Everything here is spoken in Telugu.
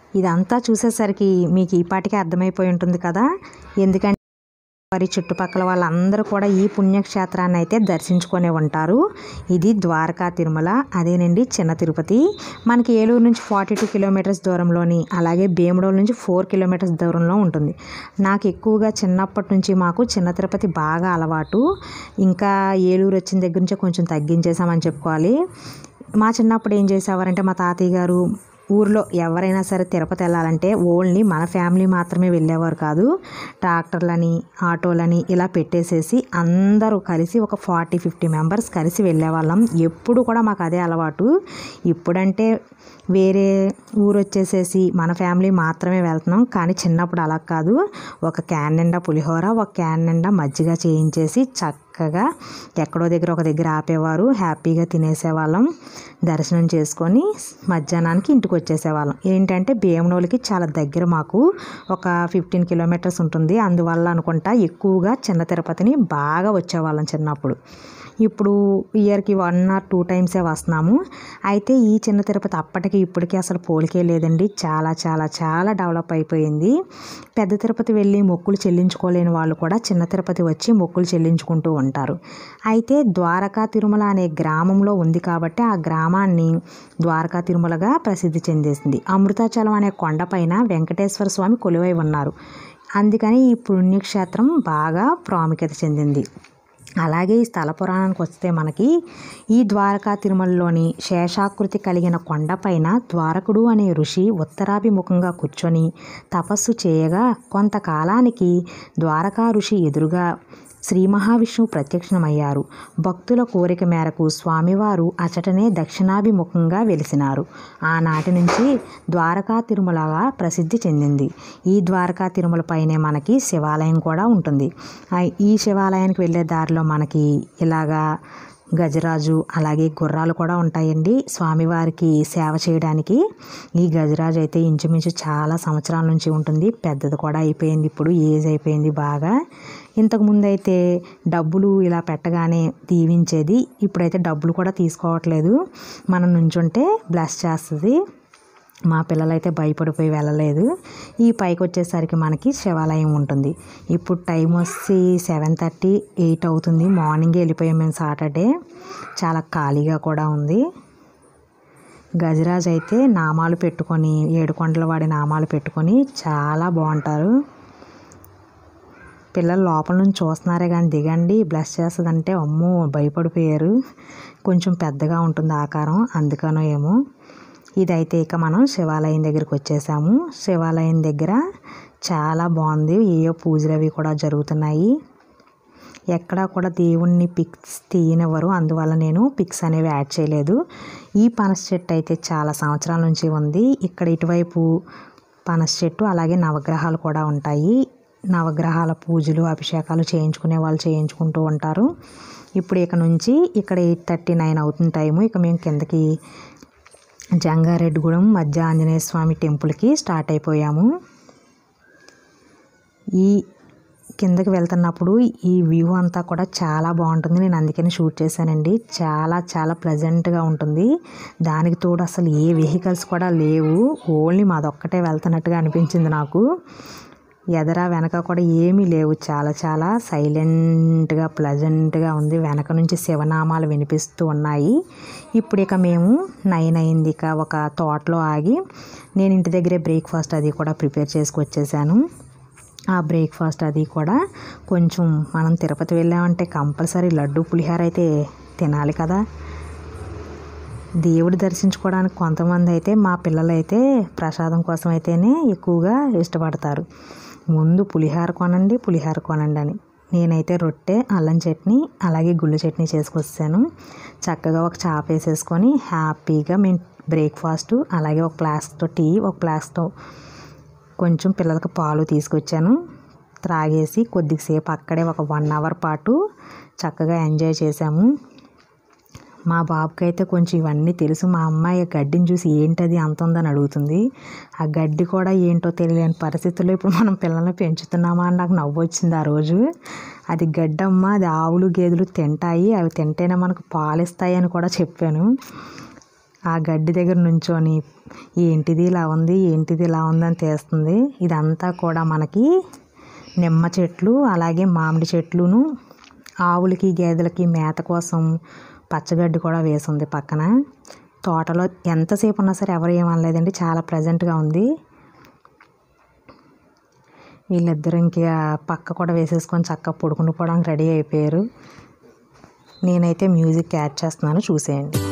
ఇదంతా చూసేసరికి మీకు ఈ పాటికి అర్థమైపోయి ఉంటుంది కదా ఎందుకంటే వారి చుట్టుపక్కల వాళ్ళందరూ కూడా ఈ పుణ్యక్షేత్రాన్ని అయితే దర్శించుకొని ఉంటారు ఇది ద్వారకా తిరుమల అదేనండి చిన్న తిరుపతి మనకి ఏలూరు నుంచి ఫార్టీ టూ కిలోమీటర్స్ దూరంలోని అలాగే భీమడోల్ నుంచి ఫోర్ కిలోమీటర్స్ దూరంలో ఉంటుంది నాకు ఎక్కువగా చిన్నప్పటి నుంచి మాకు చిన్న తిరుపతి బాగా అలవాటు ఇంకా ఏలూరు వచ్చిన దగ్గర నుంచే కొంచెం తగ్గించేసామని చెప్పుకోవాలి మా చిన్నప్పుడు ఏం చేసేవారంటే మా తాతయ్య గారు ఊర్లో ఎవరైనా సరే తిరుపతి వెళ్ళాలంటే ఓన్లీ మన ఫ్యామిలీ మాత్రమే వెళ్ళేవారు కాదు ట్రాక్టర్లని ఆటోలని ఇలా పెట్టేసేసి అందరూ కలిసి ఒక ఫార్టీ ఫిఫ్టీ మెంబర్స్ కలిసి వెళ్ళేవాళ్ళం ఎప్పుడు కూడా మాకు అదే అలవాటు ఇప్పుడంటే వేరే ఊరు వచ్చేసేసి మన ఫ్యామిలీ మాత్రమే వెళ్తున్నాం కానీ చిన్నప్పుడు అలా కాదు ఒక క్యాన్ నిండా పులిహోర ఒక క్యాన్ నిండా మజ్జిగ చేయించేసి చక్కగా ఎక్కడో దగ్గర ఒక దగ్గర ఆపేవారు హ్యాపీగా తినేసేవాళ్ళం దర్శనం చేసుకొని మధ్యాహ్నానికి ఇంటికి వచ్చేసేవాళ్ళం ఏంటంటే భీమనోలికి చాలా దగ్గర మాకు ఒక ఫిఫ్టీన్ కిలోమీటర్స్ ఉంటుంది అందువల్ల అనుకుంటా ఎక్కువగా చిన్న తిరుపతిని బాగా వచ్చేవాళ్ళం చిన్నప్పుడు ఇప్పుడు ఇయర్కి వన్ ఆర్ టూ టైమ్సే వస్తున్నాము అయితే ఈ చిన్న తిరుపతి అప్పటికి ఇప్పటికి అసలు పోలికే లేదండి చాలా చాలా చాలా డెవలప్ అయిపోయింది పెద్ద తిరుపతి వెళ్ళి మొక్కులు చెల్లించుకోలేని వాళ్ళు కూడా చిన్న తిరుపతి వచ్చి మొక్కులు చెల్లించుకుంటూ ఉంటారు అయితే ద్వారకా తిరుమల అనే గ్రామంలో ఉంది కాబట్టి ఆ గ్రామాన్ని ద్వారకా తిరుమలగా ప్రసిద్ధి చెందేసింది అమృతాచలం అనే కొండపైన వెంకటేశ్వర స్వామి కొలువై ఉన్నారు అందుకని ఈ పుణ్యక్షేత్రం బాగా ప్రాముఖ్యత చెందింది అలాగే ఈ స్థల పురాణానికి వస్తే మనకి ఈ ద్వారకా తిరుమలలోని శేషాకృతి కలిగిన కొండపైన ద్వారకుడు అనే ఋషి ఉత్తరాభిముఖంగా కూర్చొని తపస్సు చేయగా కొంతకాలానికి ద్వారకా ఋషి ఎదురుగా శ్రీ మహావిష్ణువు ప్రత్యక్షమయ్యారు భక్తుల కోరిక మేరకు స్వామివారు అచటనే దక్షిణాభిముఖంగా వెలిసినారు ఆనాటి నుంచి ద్వారకా తిరుమలగా ప్రసిద్ధి చెందింది ఈ ద్వారకా తిరుమల పైనే మనకి శివాలయం కూడా ఉంటుంది ఆ ఈ శివాలయానికి వెళ్ళే దారిలో మనకి ఇలాగా గజరాజు అలాగే గుర్రాలు కూడా ఉంటాయండి స్వామివారికి సేవ చేయడానికి ఈ గజరాజు అయితే ఇంచుమించు చాలా సంవత్సరాల నుంచి ఉంటుంది పెద్దది కూడా అయిపోయింది ఇప్పుడు ఏజ్ అయిపోయింది బాగా ఇంతకుముందు అయితే డబ్బులు ఇలా పెట్టగానే దీవించేది ఇప్పుడైతే డబ్బులు కూడా తీసుకోవట్లేదు మనం నుంచుంటే బ్లెస్ చేస్తుంది మా పిల్లలైతే భయపడిపోయి వెళ్ళలేదు ఈ పైకి వచ్చేసరికి మనకి శివాలయం ఉంటుంది ఇప్పుడు టైం వచ్చి సెవెన్ థర్టీ ఎయిట్ అవుతుంది మార్నింగ్ వెళ్ళిపోయాం మేము సాటర్డే చాలా ఖాళీగా కూడా ఉంది గజరాజ్ అయితే నామాలు పెట్టుకొని ఏడుకొండల వాడి నామాలు పెట్టుకొని చాలా బాగుంటారు పిల్లలు లోపల నుంచి చూస్తున్నారే కానీ దిగండి బ్లెస్ చేస్తుందంటే అమ్మో భయపడిపోయారు కొంచెం పెద్దగా ఉంటుంది ఆకారం అందుకనో ఏమో ఇదైతే ఇక మనం శివాలయం దగ్గరికి వచ్చేసాము శివాలయం దగ్గర చాలా బాగుంది ఏయో పూజలు అవి కూడా జరుగుతున్నాయి ఎక్కడా కూడా దేవుణ్ణి పిక్స్ తీయనివ్వరు అందువల్ల నేను పిక్స్ అనేవి యాడ్ చేయలేదు ఈ పనస చెట్టు అయితే చాలా సంవత్సరాల నుంచి ఉంది ఇక్కడ ఇటువైపు పనస చెట్టు అలాగే నవగ్రహాలు కూడా ఉంటాయి నవగ్రహాల పూజలు అభిషేకాలు చేయించుకునే వాళ్ళు చేయించుకుంటూ ఉంటారు ఇప్పుడు ఇక నుంచి ఇక్కడ ఎయిట్ థర్టీ నైన్ అవుతుంది టైము ఇక మేము కిందకి జంగారెడ్డిగూడెం మధ్య ఆంజనేయ స్వామి టెంపుల్కి స్టార్ట్ అయిపోయాము ఈ కిందకి వెళ్తున్నప్పుడు ఈ వ్యూ అంతా కూడా చాలా బాగుంటుంది నేను అందుకని షూట్ చేశానండి చాలా చాలా ప్లెజెంట్గా ఉంటుంది దానికి తోడు అసలు ఏ వెహికల్స్ కూడా లేవు ఓన్లీ మాదొక్కటే వెళ్తున్నట్టుగా అనిపించింది నాకు ఎదర వెనక కూడా ఏమీ లేవు చాలా చాలా సైలెంట్గా ప్లెజెంట్గా ఉంది వెనక నుంచి శివనామాలు వినిపిస్తూ ఉన్నాయి ఇప్పుడు ఇక మేము నైన్ అయింది ఇక ఒక తోటలో ఆగి నేను ఇంటి దగ్గరే బ్రేక్ఫాస్ట్ అది కూడా ప్రిపేర్ చేసుకొచ్చేసాను ఆ బ్రేక్ఫాస్ట్ అది కూడా కొంచెం మనం తిరుపతి వెళ్ళామంటే కంపల్సరీ లడ్డు పులిహార అయితే తినాలి కదా దేవుడు దర్శించుకోవడానికి కొంతమంది అయితే మా పిల్లలు అయితే ప్రసాదం కోసం అయితేనే ఎక్కువగా ఇష్టపడతారు ముందు పులిహార కొనండి పులిహార కొనండి అని నేనైతే రొట్టె అల్లం చట్నీ అలాగే గుళ్ళు చట్నీ చేసుకొచ్చాను చక్కగా ఒక చాప వేసేసుకొని హ్యాపీగా మేము బ్రేక్ఫాస్ట్ అలాగే ఒక గ్లాస్తో టీ ఒక గ్లాస్తో కొంచెం పిల్లలకు పాలు తీసుకొచ్చాను త్రాగేసి కొద్దిసేపు అక్కడే ఒక వన్ అవర్ పాటు చక్కగా ఎంజాయ్ చేసాము మా బాబుకి అయితే కొంచెం ఇవన్నీ తెలుసు మా అమ్మాయి గడ్డిని చూసి ఏంటది అంత ఉందని అడుగుతుంది ఆ గడ్డి కూడా ఏంటో తెలియని పరిస్థితుల్లో ఇప్పుడు మనం పిల్లల్ని పెంచుతున్నామా అని నాకు నవ్వు వచ్చింది ఆ రోజు అది గడ్డమ్మ అది ఆవులు గేదెలు తింటాయి అవి తింటేనే మనకు పాలు ఇస్తాయి అని కూడా చెప్పాను ఆ గడ్డి దగ్గర నుంచొని ఏంటిది ఇలా ఉంది ఏంటిది ఇలా ఉందని తీస్తుంది ఇదంతా కూడా మనకి నిమ్మ చెట్లు అలాగే మామిడి చెట్లును ఆవులకి గేదెలకి మేత కోసం పచ్చగడ్డి కూడా వేసింది పక్కన తోటలో ఎంతసేపు ఉన్నా సరే ఎవరు ఏమనలేదండి చాలా ప్రజెంట్గా ఉంది వీళ్ళిద్దరు ఇంకా పక్క కూడా వేసేసుకొని చక్కగా పడుకుని పోవడానికి రెడీ అయిపోయారు నేనైతే మ్యూజిక్ యాడ్ చేస్తున్నాను చూసేయండి